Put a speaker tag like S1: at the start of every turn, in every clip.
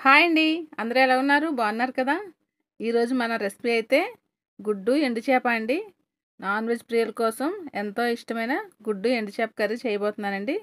S1: hi అండి అందరూ ఎలా ఉన్నారు బాగున్నారు కదా ఈరోజు మన రెసిపీ అయితే గుడ్డు ఎండు చేప అండి నాన్ వెజ్ ప్రియుల కోసం ఎంతో ఇష్టమైన గుడ్డు ఎండు చేప కర్రీ చేయబోతున్నానండి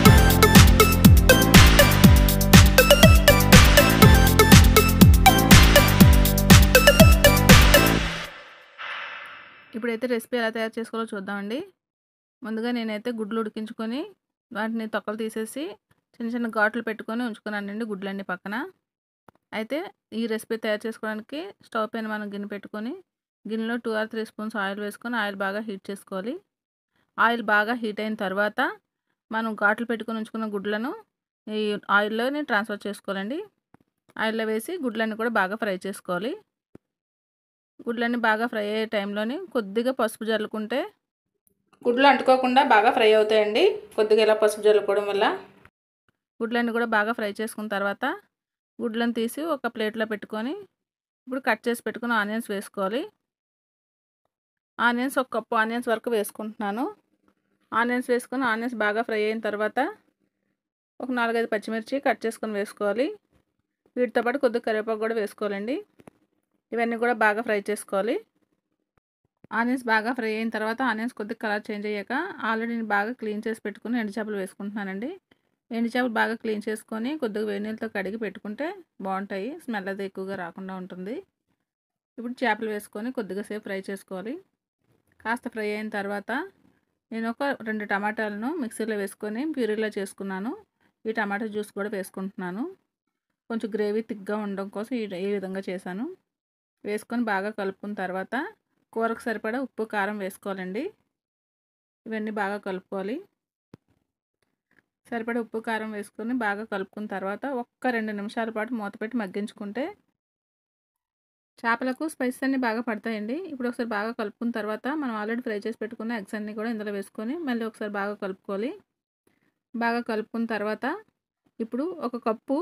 S1: ఇప్పుడైతే రెసిపీ ఎలా తయారు చేసుకోవాలో చూద్దామండి ముందుగా నేనైతే గుడ్లు ఉడికించుకొని వాటిని తొక్కలు తీసేసి చిన్న చిన్న ఘాట్లు పెట్టుకొని ఉంచుకున్నానండి గుడ్లన్నీ పక్కన అయితే ఈ రెసిపీ తయారు చేసుకోవడానికి స్టవ్ పైన మనం గిన్నె పెట్టుకొని గిన్నెలో two or three spoons oil వేసుకొని ఆయిల్ బాగా హీట్ చేసుకోవాలి ఆయిల్ బాగా హీట్ అయిన తర్వాత మనం ఘాట్లు పెట్టుకొని ఉంచుకున్న గుడ్లను ఈ ఆయిల్లోని ట్రాన్స్ఫర్ చేసుకోవాలండి ఆయిల్లో వేసి గుడ్లన్నీ కూడా బాగా ఫ్రై చేసుకోవాలి గుడ్లన్నీ బాగా ఫ్రై అయ్యే టైంలోని కొద్దిగా పసుపు జల్లుకుంటే గుడ్లు అంటుకోకుండా బాగా ఫ్రై అవుతాయండి కొద్దిగా ఇలా పసుపు జల్లుకోవడం వల్ల గుడ్లన్నీ కూడా బాగా ఫ్రై చేసుకున్న తర్వాత గుడ్లను తీసి ఒక ప్లేట్లో పెట్టుకొని ఇప్పుడు కట్ చేసి పెట్టుకుని ఆనియన్స్ వేసుకోవాలి ఆనియన్స్ ఒక కప్పు ఆనియన్స్ వరకు వేసుకుంటున్నాను ఆనియన్స్ వేసుకొని ఆనియన్స్ బాగా ఫ్రై అయిన తర్వాత ఒక నాలుగైదు పచ్చిమిర్చి కట్ చేసుకొని వేసుకోవాలి వీటితో పాటు కొద్దిగా కరివేపాకు కూడా వేసుకోవాలండి ఇవన్నీ కూడా బాగా ఫ్రై చేసుకోవాలి ఆనియన్స్ బాగా ఫ్రై అయిన తర్వాత ఆనియన్స్ కొద్దిగా కలర్ చేంజ్ అయ్యాక ఆల్రెడీ నేను బాగా క్లీన్ చేసి పెట్టుకుని ఎండు చేపలు వేసుకుంటున్నానండి ఎండు చేపలు బాగా క్లీన్ చేసుకొని కొద్దిగా వేడి నీళ్ళతో కడిగి పెట్టుకుంటే బాగుంటాయి స్మెల్ అది ఎక్కువగా రాకుండా ఉంటుంది ఇప్పుడు చేపలు వేసుకొని కొద్దిగా సేపు ఫ్రై చేసుకోవాలి కాస్త ఫ్రై అయిన తర్వాత నేను ఒక రెండు టమాటాలను మిక్సీలో వేసుకొని ప్యూరీలో చేసుకున్నాను ఈ టమాటా జ్యూస్ కూడా వేసుకుంటున్నాను కొంచెం గ్రేవీ థిక్గా ఉండడం కోసం ఈ ఈ విధంగా చేశాను వేసుకొని బాగా కలుపుకున్న తర్వాత కూరకు సరిపడా ఉప్పు కారం వేసుకోవాలండి ఇవన్నీ బాగా కలుపుకోవాలి సరిపడా ఉప్పు కారం వేసుకొని బాగా కలుపుకున్న తర్వాత ఒక్క రెండు నిమిషాల పాటు మూత పెట్టి మగ్గించుకుంటే చేపలకు స్పైసెస్ అన్నీ బాగా పడతాయండి ఇప్పుడు ఒకసారి బాగా కలుపుకున్న తర్వాత మనం ఆల్రెడీ ఫ్రై చేసి పెట్టుకున్న ఎగ్స్ అన్నీ కూడా ఇందులో వేసుకొని మళ్ళీ ఒకసారి బాగా కలుపుకోవాలి బాగా కలుపుకున్న తర్వాత ఇప్పుడు ఒక కప్పు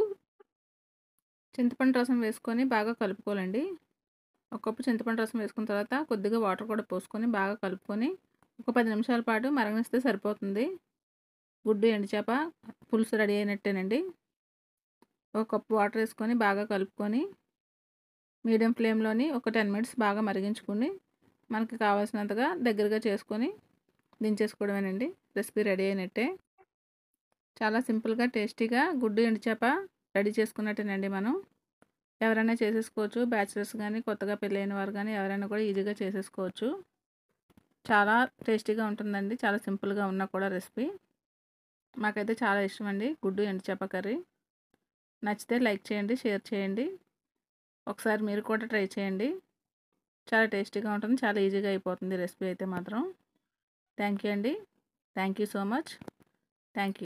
S1: చింతపండు రసం వేసుకొని బాగా కలుపుకోవాలండి ఒక కప్పు చింతపండు రసం వేసుకున్న తర్వాత కొద్దిగా వాటర్ కూడా పోసుకొని బాగా కలుపుకొని ఒక పది నిమిషాల పాటు మరగనిస్తే సరిపోతుంది గుడ్డు ఎండుచేప పులుసు రెడీ అయినట్టేనండి ఒక కప్పు వాటర్ వేసుకొని బాగా కలుపుకొని మీడియం ఫ్లేమ్లోని ఒక టెన్ మినిట్స్ బాగా మరిగించుకుని మనకి కావాల్సినంతగా దగ్గరగా చేసుకొని దించేసుకోవడమేనండి రెసిపీ రెడీ అయినట్టే చాలా సింపుల్గా టేస్టీగా గుడ్డు ఎండుచేప రెడీ చేసుకున్నట్టేనండి మనం ఎవరైనా చేసేసుకోవచ్చు బ్యాచిలర్స్ కానీ కొత్తగా పెళ్ళైన వారు కానీ ఎవరైనా కూడా ఈజీగా చేసేసుకోవచ్చు చాలా టేస్టీగా ఉంటుందండి చాలా సింపుల్గా ఉన్న కూడా రెసిపీ మాకైతే చాలా ఇష్టం అండి గుడ్డు ఎండుచేప కర్రీ నచ్చితే లైక్ చేయండి షేర్ చేయండి ఒకసారి మీరు కూడా ట్రై చేయండి చాలా టేస్టీగా ఉంటుంది చాలా ఈజీగా అయిపోతుంది రెసిపీ అయితే మాత్రం థ్యాంక్ యూ అండి thank you so much thank you